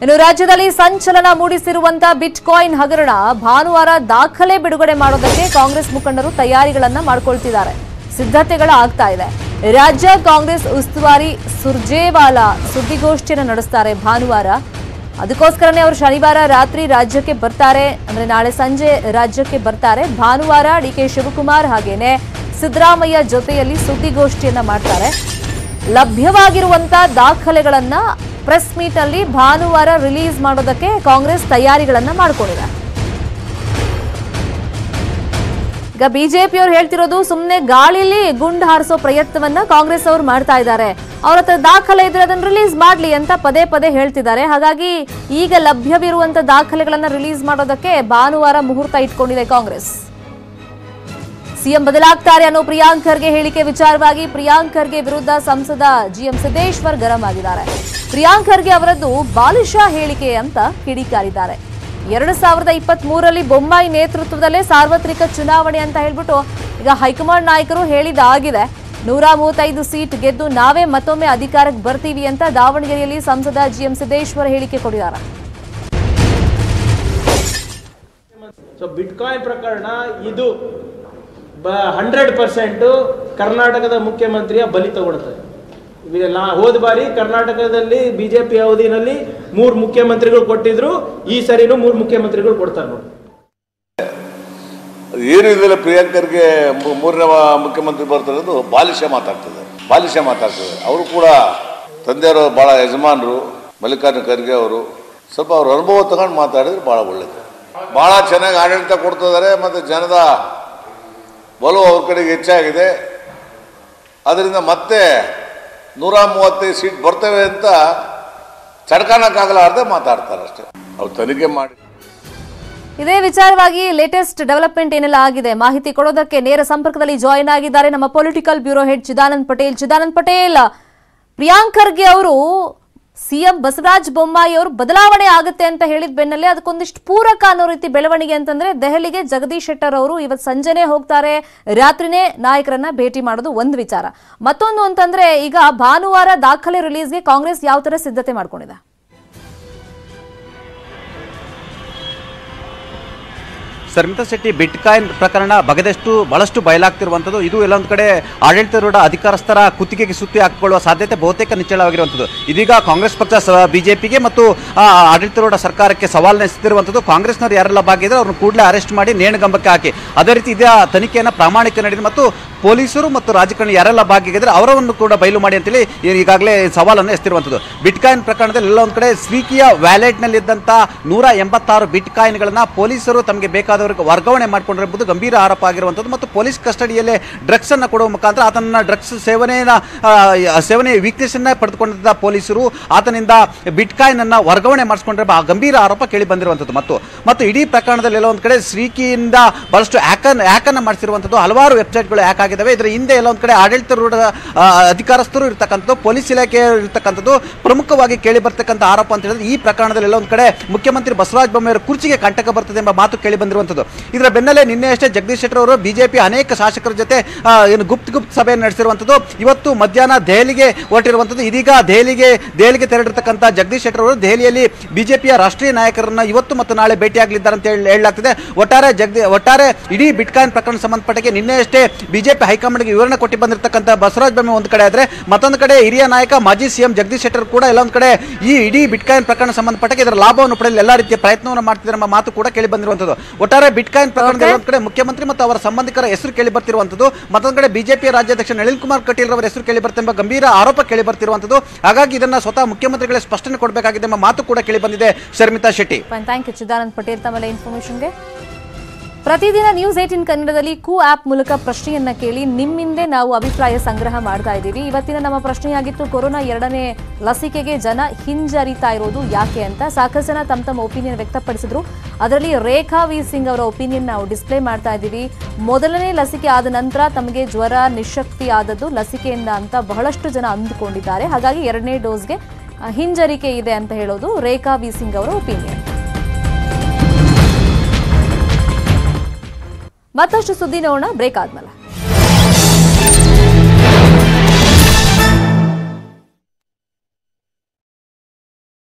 ಇನ್ನು ರಾಜ್ಯದಲ್ಲಿ ಸಂಚಲನ ಮೂಡಿಸಿರುವಂತ ಬಿಟ್ ಕಾಯಿನ್ ಹಗರಣ ಭಾನುವಾರ ದಾಖಲೆ ಬಿಡುಗಡೆ ಮಾಡೋದಕ್ಕೆ ಕಾಂಗ್ರೆಸ್ ಮುಖಂಡರು ತಯಾರಿಗಳನ್ನ ಮಾಡ್ಕೊಳ್ತಿದ್ದಾರೆ ಸಿದ್ಧತೆಗಳ ಆಗ್ತಾ ಇದೆ ರಾಜ್ಯ ಕಾಂಗ್ರೆಸ್ ಉಸ್ತುವಾರಿ ಸುರ್ಜೇವಾಲಾ ಸುದ್ದಿಗೋಷ್ಠಿಯನ್ನು ನಡೆಸ್ತಾರೆ ಭಾನುವಾರ ಅದಕ್ಕೋಸ್ಕರನೇ ಅವರು ಶನಿವಾರ ರಾತ್ರಿ ರಾಜ್ಯಕ್ಕೆ ಬರ್ತಾರೆ ಅಂದ್ರೆ ನಾಳೆ ಸಂಜೆ ರಾಜ್ಯಕ್ಕೆ ಬರ್ತಾರೆ ಭಾನುವಾರ ಡಿ ಕೆ ಶಿವಕುಮಾರ್ ಹಾಗೇನೆ ಸಿದ್ದರಾಮಯ್ಯ ಜೊತೆಯಲ್ಲಿ ಸುದ್ದಿಗೋಷ್ಠಿಯನ್ನ ಮಾಡ್ತಾರೆ ಲಭ್ಯವಾಗಿರುವಂತ ದಾಖಲೆಗಳನ್ನ ಪ್ರೆಸ್ ಮೀಟ್ ಅಲ್ಲಿ ಭಾನುವಾರ ರಿಲೀಸ್ ಮಾಡೋದಕ್ಕೆ ಕಾಂಗ್ರೆಸ್ ತಯಾರಿಗಳನ್ನ ಮಾಡ್ಕೊಂಡಿದೆ ಈಗ ಬಿಜೆಪಿ ಅವ್ರು ಹೇಳ್ತಿರೋದು ಸುಮ್ಮನೆ ಗಾಳಿಲಿ ಗುಂಡು ಹಾರಿಸೋ ಪ್ರಯತ್ನವನ್ನ ಕಾಂಗ್ರೆಸ್ ಅವರು ಮಾಡ್ತಾ ಇದ್ದಾರೆ ಅವ್ರ ಹತ್ರ ದಾಖಲೆ ಇದ್ರೆ ಅದನ್ನ ರಿಲೀಸ್ ಮಾಡ್ಲಿ ಅಂತ ಪದೇ ಪದೇ ಹೇಳ್ತಿದ್ದಾರೆ ಹಾಗಾಗಿ ಈಗ ಲಭ್ಯವಿರುವಂತ ದಾಖಲೆಗಳನ್ನ ರಿಲೀಸ್ ಮಾಡೋದಕ್ಕೆ ಭಾನುವಾರ ಮುಹೂರ್ತ ಇಟ್ಕೊಂಡಿದೆ ಕಾಂಗ್ರೆಸ್ ಸಿಎಂ ಬದಲಾಗ್ತಾರೆ ಅನ್ನೋ ಪ್ರಿಯಾಂಕ್ ಖರ್ಗೆ ಹೇಳಿಕೆ ವಿಚಾರವಾಗಿ ಪ್ರಿಯಾಂಕ್ ಖರ್ಗೆ ವಿರುದ್ಧ ಸಂಸದ ಜಿಎಂ ಸಿದ್ದೇಶ್ವರ್ ಗರಂ ಆಗಿದ್ದಾರೆ ಪ್ರಿಯಾಂಕ್ ಖರ್ಗೆ ಅವರದ್ದು ಬಾಲಿಶ ಹೇಳಿಕೆ ಅಂತ ಕಿಡಿಕಾರಿದ್ದಾರೆ ಎರಡು ಸಾವಿರದ ಇಪ್ಪತ್ತ್ ಮೂರರಲ್ಲಿ ಬೊಮ್ಮಾಯಿ ನೇತೃತ್ವದಲ್ಲೇ ಸಾರ್ವತ್ರಿಕ ಚುನಾವಣೆ ಅಂತ ಹೇಳ್ಬಿಟ್ಟು ಈಗ ಹೈಕಮಾಂಡ್ ನಾಯಕರು ಹೇಳಿದಾಗಿದೆ ನೂರ ಮೂವತ್ತೈದು ಸೀಟ್ ಗೆದ್ದು ನಾವೇ ಮತ್ತೊಮ್ಮೆ ಅಧಿಕಾರಕ್ಕೆ ಬರ್ತೀವಿ ಅಂತ ದಾವಣಗೆರೆಯಲ್ಲಿ ಸಂಸದ ಜಿಎಂ ಸಿದ್ದೇಶ್ವರ್ ಹೇಳಿಕೆ ಕೊಟ್ಟಿದ್ದಾರೆ ಸೊ ಬಿಟ್ಕಾಯಿನ್ ಪ್ರಕರಣ ಇದು ಹಂಡ್ರೆಡ್ ಪರ್ಸೆಂಟು ಕರ್ನಾಟಕದ ಮುಖ್ಯಮಂತ್ರಿಯ ಬಲಿ ತಗೊಳ್ತದೆ ಇವೆಲ್ಲ ಹೋದ ಬಾರಿ ಕರ್ನಾಟಕದಲ್ಲಿ ಬಿಜೆಪಿ ಅವಧಿನಲ್ಲಿ ಮೂರು ಮುಖ್ಯಮಂತ್ರಿಗಳು ಕೊಟ್ಟಿದ್ರು ಈ ಸರಿನೂ ಮೂರು ಮುಖ್ಯಮಂತ್ರಿಗಳು ಕೊಡ್ತಾರೆ ನೋಡಿ ಏನು ಇದೆಲ್ಲ ಪ್ರಿಯಾಂಕರ್ಗೆ ಮೂ- ಮೂರನೇ ವ- ಮುಖ್ಯಮಂತ್ರಿ ಬರ್ತಿರೋದು ಬಾಲಿಶ ಮಾತಾಡ್ತದೆ ಬಾಲಿಶ ಮಾತಾಡ್ತದೆ ಅವರು ಕೂಡ ತಂದೆಯವರು ಭಾಳ ಯಜಮಾನರು ಮಲ್ಲಿಕಾರ್ಜುನ ಖರ್ಗೆ ಅವರು ಸ್ವಲ್ಪ ಅವ್ರ ಅನುಭವ ತಗೊಂಡು ಮಾತಾಡಿದ್ರೆ ಭಾಳ ಒಳ್ಳೇದು ಭಾಳ ಚೆನ್ನಾಗಿ ಆಡಳಿತ ಕೊಡ್ತಿದ್ದಾರೆ ಮತ್ತು ಜನದ ಒಲವು ಅವ್ರ ಕಡೆಗೆ ಹೆಚ್ಚಾಗಿದೆ ಅದರಿಂದ ಮತ್ತೆ ನೂರ ಮೂವತ್ತೈದು ಸೀಟ್ ಬರ್ತವೆ ಅಂತ ಚಡ್ಕಾಣಕ್ಕಾಗಲಾರ್ದೆ ಮಾತಾಡ್ತಾರೆ ಅಷ್ಟೇ ಅವ್ರು ತನಿಖೆ ಮಾಡಿ ಇದೇ ವಿಚಾರವಾಗಿ ಲೇಟೆಸ್ಟ್ ಡೆವಲಪ್ಮೆಂಟ್ ಏನೆಲ್ಲ ಆಗಿದೆ ಮಾಹಿತಿ ಕೊಡೋದಕ್ಕೆ ನೇರ ಸಂಪರ್ಕದಲ್ಲಿ ಜಾಯಿನ್ ಆಗಿದ್ದಾರೆ ನಮ್ಮ political bureau head Chidanand Patel Chidanand Patel Priyank Kharge ಅವರು ಸಿಎಂ ಬಸವರಾಜ ಬೊಮ್ಮಾಯಿ ಅವರು ಬದಲಾವಣೆ ಆಗುತ್ತೆ ಅಂತ ಹೇಳಿದ ಬೆನ್ನಲ್ಲೇ ಅದಕ್ಕೊಂದಿಷ್ಟು ಪೂರಕ ಅನ್ನೋ ರೀತಿ ಬೆಳವಣಿಗೆ ಅಂತಂದ್ರೆ ದೆಹಲಿಗೆ ಜಗದೀಶ್ ಶೆಟ್ಟರ್ ಅವರು ಇವತ್ತು ಸಂಜೆನೆ ಹೋಗ್ತಾರೆ ರಾತ್ರಿನೇ ನಾಯಕರನ್ನ ಭೇಟಿ ಮಾಡೋದು ಒಂದು ವಿಚಾರ ಮತ್ತೊಂದು ಅಂತಂದ್ರೆ ಈಗ ಭಾನುವಾರ ದಾಖಲೆ ರಿಲೀಸ್ಗೆ ಕಾಂಗ್ರೆಸ್ ಯಾವ ತರ ಸಿದ್ಧತೆ ಮಾಡ್ಕೊಂಡಿದೆ ಸರ್ಮಿತಾ ಶೆಟ್ಟಿ ಬಿಟ್ಕಾಯಿನ್ ಪ್ರಕರಣ ಬಗೆದಷ್ಟು ಬಹಳಷ್ಟು ಬಯಲಾಗ್ತಿರುವಂಥದ್ದು ಇದು ಎಲ್ಲೊಂದು ಕಡೆ ಆಡಳಿತಾರೂಢ ಅಧಿಕಾರಸ್ಥರ ಕುತ್ತಿಗೆಗೆ ಸುತ್ತಿ ಹಾಕಿಕೊಳ್ಳುವ ಸಾಧ್ಯತೆ ಬಹುತೇಕ ನಿಚ್ಚಳವಾಗಿರುವಂಥದ್ದು ಇದೀಗ ಕಾಂಗ್ರೆಸ್ ಪಕ್ಷ ಬಿಜೆಪಿಗೆ ಮತ್ತು ಆ, ಆಡಳಿತಾರೂಢ ಸರ್ಕಾರಕ್ಕೆ ಸವಾಲನ್ನ ಎಸೆದಿರುವಂಥದ್ದು ಕಾಂಗ್ರೆಸ್ನವರು ಯಾರೆಲ್ಲ ಭಾಗಿದ್ರೆ ಅವ್ರನ್ನ ಕೂಡಲೇ ಅರೆಸ್ಟ್ ಮಾಡಿ ನೇಣುಗಂಬಕ್ಕೆ ಹಾಕಿ ಅದೇ ರೀತಿ ಇದರ ತನಿಖೆಯನ್ನು ಪ್ರಾಮಾಣಿಕ ನಡೆದಿದೆ ಮತ್ತು ಪೊಲೀಸರು ಮತ್ತು ರಾಜಕಾರಣಿ ಯಾರೆಲ್ಲ ಭಾಗಿಯಾಗಿದ್ರೆ ಅವರನ್ನು ಕೂಡ ಬಯಲು ಮಾಡಿ ಅಂತೇಳಿ ಈಗಾಗಲೇ ಸವಾಲನ್ನು ಎಸ್ತಿರುವಂಥದ್ದು ಬಿಟ್ಕಾಯಿನ್ ಪ್ರಕರಣದಲ್ಲಿ ಎಲ್ಲ ಒಂದು ಕಡೆ ಸ್ವೀಕಿಯ ವ್ಯಾಲೆಟ್ನಲ್ಲಿದ್ದಂಥ ನೂರ ಎಂಬತ್ತಾರು ಬಿಟ್ಕಾಯಿನ್ಗಳನ್ನು ಪೊಲೀಸರು ತಮಗೆ ಬೇಕಾದವರಿಗೆ ವರ್ಗಾವಣೆ ಮಾಡಿಕೊಂಡಿರುವುದು ಗಂಭೀರ ಆರೋಪ ಆಗಿರುವಂಥದ್ದು ಮತ್ತು ಪೊಲೀಸ್ ಕಸ್ಟಡಿಯಲ್ಲೇ ಡ್ರಗ್ಸ್ ಅನ್ನು ಕೊಡುವ ಮುಖಾಂತರ ಆತನ ಡ್ರಗ್ಸ್ ಸೇವನೆಯ ಸೇವನೆ ವೀಕ್ನೆಸ್ ಅನ್ನ ಪಡೆದುಕೊಂಡಿದ್ದ ಪೊಲೀಸರು ಆತನಿಂದ ಬಿಟ್ಕಾಯಿನ್ ಅನ್ನ ವರ್ಗಾವಣೆ ಮಾಡಿಸಿಕೊಂಡಿರುವ ಆ ಗಂಭೀರ ಆರೋಪ ಕೇಳಿ ಬಂದಿರುವಂಥದ್ದು ಮತ್ತು ಮತ್ತು ಇಡೀ ಪ್ರಕರಣದಲ್ಲಿ ಎಲ್ಲ ಒಂದು ಕಡೆ ಶ್ರೀಕಿಯಿಂದ ಬಹಳಷ್ಟು ಹ್ಯಾಕನ್ ಹ್ಯಾಕನ್ನು ಮಾಡಿಸಿರುವಂಥದ್ದು ಹಲವಾರು ವೆಬ್ಸೈಟ್ಗಳು ಹ್ಯಾಕ್ ಆಗಿದ್ದಾವೆ ಇದರ ಹಿಂದೆ ಎಲ್ಲ ಒಂದು ಕಡೆ ಆಡಳಿತಾರೂಢ ಆ, ಅಧಿಕಾರಸ್ಥರು ಇರ್ತಕ್ಕಂಥದ್ದು ಪೊಲೀಸ್ ಇಲಾಖೆ ಇರ್ತಕ್ಕಂಥದ್ದು ಪ್ರಮುಖವಾಗಿ ಕೇಳಿ ಬರ್ತಕ್ಕಂಥ ಆರೋಪ ಅಂತ ಹೇಳಿದ್ರೆ ಈ ಪ್ರಕರಣದಲ್ಲಿ ಎಲ್ಲ ಒಂದು ಕಡೆ ಮುಖ್ಯಮಂತ್ರಿ ಬಸವರಾಜ ಬೊಮ್ಮಾಯಿಯವರ ಕುರ್ಚಿಗೆ ಕಂಟಕ ಬರ್ತದೆ ಎಂಬ ಮಾತು ಕೇಳಿ ಬಂದಿರುವಂಥದ್ದು ಇದರ ಬೆನ್ನಲ್ಲೇ ನಿನ್ನೆ ಅಷ್ಟೇ ಜಗದೀಶ್ ಶೆಟ್ಟರ್ ಅವರು ಬಿಜೆಪಿ ಅನೇಕ ಶಾಸಕರ ಜೊತೆ ಆ, ಏನು ಗುಪ್ತ ಗುಪ್ತ ಸಭೆಯನ್ನು ನಡೆಸಿರುವಂಥದ್ದು ಇವತ್ತು ಮಧ್ಯಾಹ್ನ ದೆಹಲಿಗೆ ಹೊರಟಿರುವಂಥದ್ದು ಇದೀಗ ದೆಹಲಿಗೆ ದೆಹಲಿಗೆ ತೆರಳಿರ್ತಕ್ಕಂಥ ಜಗದೀಶ್ ಶೆಟ್ಟರ್ ಅವರು ದೆಹಲಿಯಲ್ಲಿ ಬಿಜೆಪಿಯ ರಾಷ್ಟ್ರೀಯ ನಾಯಕರನ್ನ ಇವತ್ತು ಮತ್ತು ನಾಳೆ ಭೇಟಿಯಾಗಲಿದ್ದಾರೆ ಅಂತ ಹೇಳಿ ಹೇಳಲಾಗ್ತಿದೆ ಒಟ್ಟಾರೆ ಜಗದಿ ಒಟ್ಟಾರೆ ಇಡೀ ಬಿಟ್ಕಾಯಿನ್ ಪ್ರಕರಣ ಸಂಬಂಧಪಟ್ಟಗೆ ನಿನ್ನೆ ಅಷ್ಟೇ ಬಿಜೆಪಿ ಹೈಕಮಾಂಡ್ಗೆ ವಿವರಣೆ ಕೊಟ್ಟು ಬಂದಿರತಕ್ಕಂಥ ಬಸವರಾಜ ಬೊಮ್ಮಾಯಿ ಒಂದು ಕಡೆ ಆದ್ರೆ ಮತ್ತೊಂದು ಕಡೆ ಹಿರಿಯ ನಾಯಕ ಮಾಜಿ ಸಿಎಂ ಜಗದೀಶ್ ಶೆಟ್ಟರ್ ಕೂಡ ಎಲ್ಲ ಒಂದು ಕಡೆ ಈ ಇಡೀ ಬಿಟ್ಕಾಯಿನ್ ಪ್ರಕರಣ ಸಂಬಂಧಪಟ್ಟಗೆ ಇದರ ಲಾಭವನ್ನು ಪಡೆಯಲು ಎಲ್ಲಾ ರೀತಿಯ ಪ್ರಯತ್ನವನ್ನು ಮಾಡ್ತಿದ್ದಾರೆ ಎಂಬ ಮಾತು ಕೂಡ ಕೇಳಿ ಬಂದಿರುವಂಥದ್ದು ಒಟ್ಟಾರೆ ಬಿಟ್ಕಾಯಿನ್ ಪ್ರಕರಣದಲ್ಲಿ ಒಂದು ಕಡೆ ಮುಖ್ಯಮಂತ್ರಿ ಮತ್ತು ಅವರ ಸಂಬಂಧಿಕರ ಹೆಸರು ಕೇಳಿ ಬರ್ತಿರುವಂಥದ್ದು ಮತ್ತೊಂದು ಕಡೆ ಬಿಜೆಪಿ ರಾಜ್ಯಾಧ್ಯಕ್ಷ ನಳಿನ್ ಕುಮಾರ್ ಕಟೀಲ್ ಅವರ ಹೆಸರು ಕೇಳಿ ಬರ್ತಾ ಎಂಬ ಗಂಭೀರ ಆರೋಪ ಕೇಳಿ ಬರ್ತಿರುವಂಥದ್ದು ಹಾಗಾಗಿ ಇದನ್ನ ಸ್ವತಃ ಮುಖ್ಯಮಂತ್ರಿಗಳೇ ಸ್ಪಷ್ಟನೆ ಕೊಡಬೇಕಾಗಿದೆ ಎಂಬ ಮಾತು ಕೂಡ ಕೇಳಿ ಬಂದಿದೆ Sharmita Shetty fine thank you Chidanand Patel ತಮ್ಮೆಲ್ಲ ಇನ್ಫಾರ್ಮೇಶನ್ಗೆ ಪ್ರತಿದಿನ ನ್ಯೂಸ್ ಏಟಿನ್ ಕನ್ನಡದಲ್ಲಿ ಕೂ ಆಪ್ ಮೂಲಕ ಪ್ರಶ್ನೆಯನ್ನ ಕೇಳಿ ನಿಮ್ಮಿಂದೇ ನಾವು ಅಭಿಪ್ರಾಯ ಸಂಗ್ರಹ ಮಾಡ್ತಾ ಇದ್ದೀವಿ ಇವತ್ತಿನ ನಮ್ಮ ಪ್ರಶ್ನೆಯಾಗಿತ್ತು ಕೊರೋನಾ ಎರಡನೇ ಲಸಿಕೆಗೆ ಜನ ಹಿಂಜರಿತಾ ಇರೋದು ಯಾಕೆ ಅಂತ ಸಾಕಷ್ಟು ಜನ ತಮ್ಮ ತಮ್ಮ ಒಪಿನಿಯನ್ ವ್ಯಕ್ತಪಡಿಸಿದ್ರು ಅದರಲ್ಲಿ ರೇಖಾ ವಿ ಸಿಂಗ್ ಅವರ ಒಪಿನಿಯನ್ ನಾವು ಡಿಸ್ಪ್ಲೇ ಮಾಡ್ತಾ ಇದ್ದೀವಿ ಮೊದಲನೇ ಲಸಿಕೆ ಆದ ನಂತರ ತಮಗೆ ಜ್ವರ ನಿಶಕ್ತಿ ಆದದ್ದು ಲಸಿಕೆಯಿಂದ ಅಂತ ಬಹಳಷ್ಟು ಜನ ಅಂದುಕೊಂಡಿದ್ದಾರೆ ಹಾಗಾಗಿ ಎರಡನೇ ಡೋಸ್ಗೆ ಆ, ಹಿಂಜರಿಕೆ ಇದೆ ಅಂತ ಹೇಳೋದು ರೇಖಾ ವಿ ಸಿಂಗ್ ಅವರ ಒಪಿನಿಯನ್ ಮತ್ತಷ್ಟು ಸುದ್ದಿ ನೋಡೋಣ ಬ್ರೇಕ್ ಆದ್ಮೇಲೆ